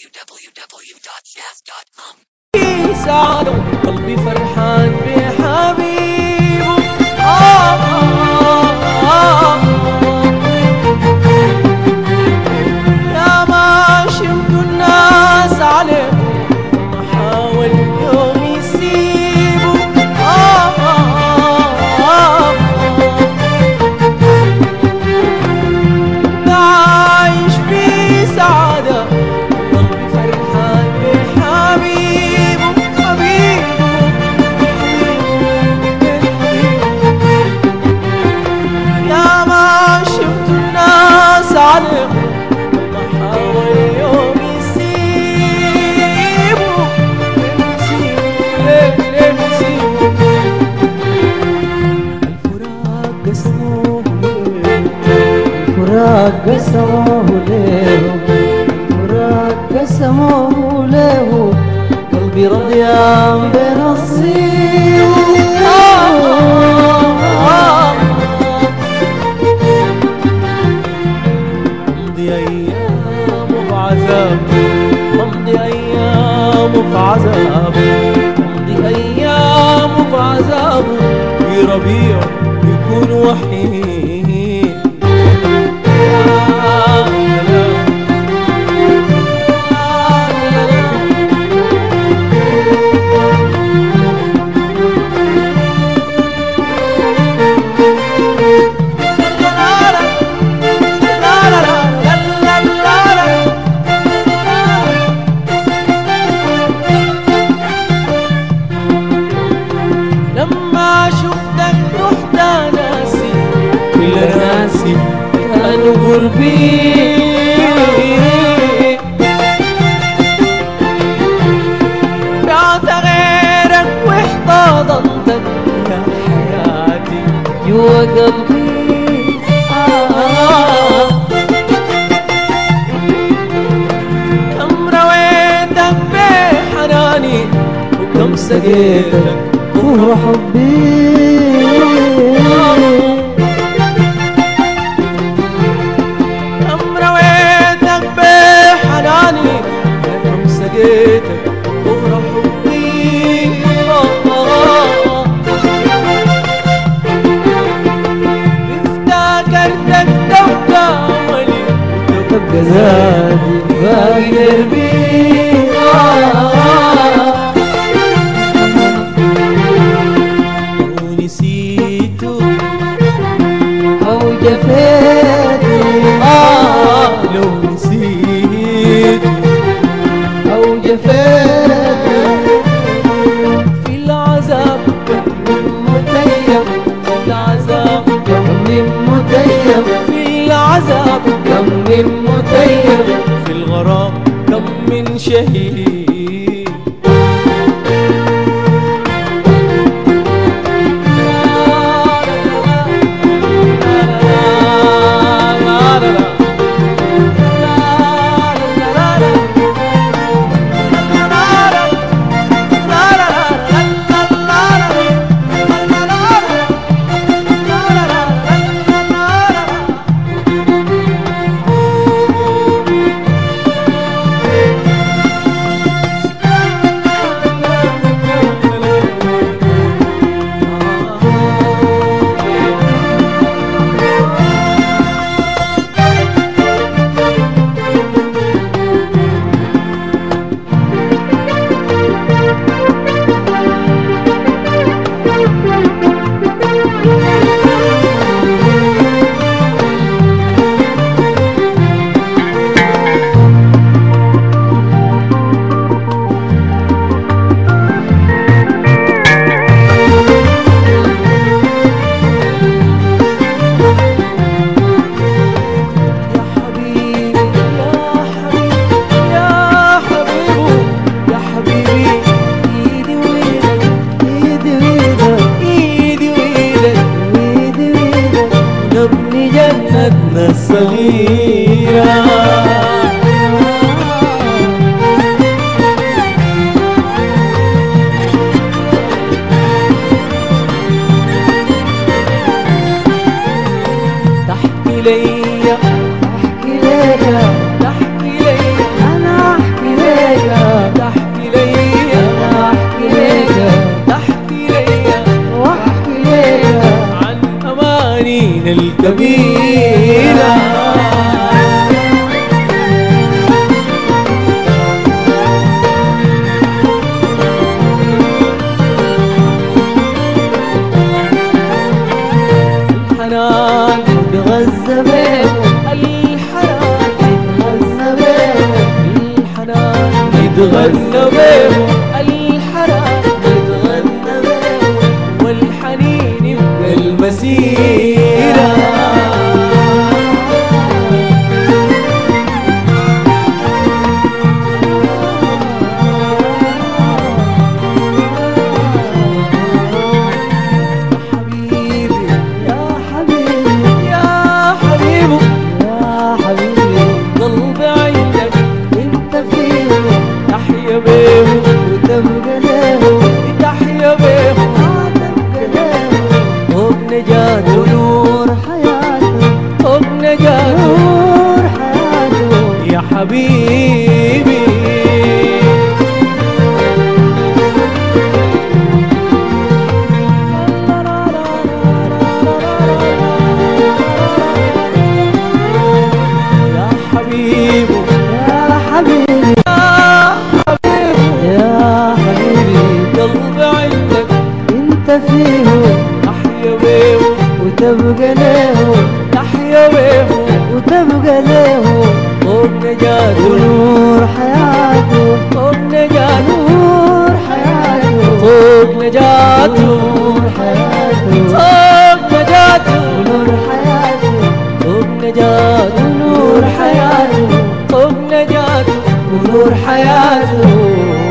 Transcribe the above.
www.jazz.com سعد قلبي فرحان بحبيبه آه آه آه يا ما شمت الناس عليه ما حاول يوم يسيبه آه آه آه أنت عايش في سعادة قلبي فرحان بحبيبه حبيبه يا ما شفت الناس عليه ما حاول يوم يسيبه ليه ليه يسيبه الفراق قسمه الفراق قسموه له الفراق قسموه له قلبي رضيان بنصيبه امضي ايام بعذاب امضي ايام بعذاب امضي ايام بعذاب في ربيع يكون وحيد يا سلام. لما شفتك رحت ناسي كل ناسي كانوا قربي بعت غيرك واحتضنتك يا حياتي جوا قلبي آه كم رويتك بحناني وكم سقيتك كفر حبي كم رويتك بحناني كم سقيتك كفر حبي آه آه افتكرتك تبقى ولي تبقى زادي باقي دربي ونسيته أو جفيتي آه لو نسيته أو جفيتي في العذاب متيم في العذاب كم من متيم في العذاب كم من متيم في الغرام كم من شهيد نتغنى بيه الحرام نتغنى بيه والحنين يبقى المسيرة حبيبي يا حبيبي يا حبيبي يا حبيبي قلبي عندك انت فيه تحيا بيه وتبقى له تحيا بيه تبقى له فوق نجاته ونور حياته فوق نجاته نور حياته يا حبيبي يا حبيبي يا حبيبي يا حبيبي يا حبيبي قلبي عندك انت فيه تحيا بيه وتبقى له تحيا بيه وتبقى له فوق نجاته ونور حياته فوق نجاته نور حياته فوق نجاته نور حياته فوق نجاته نور حياته فوق نجاته نور حياته فوق نجاته ونور حياته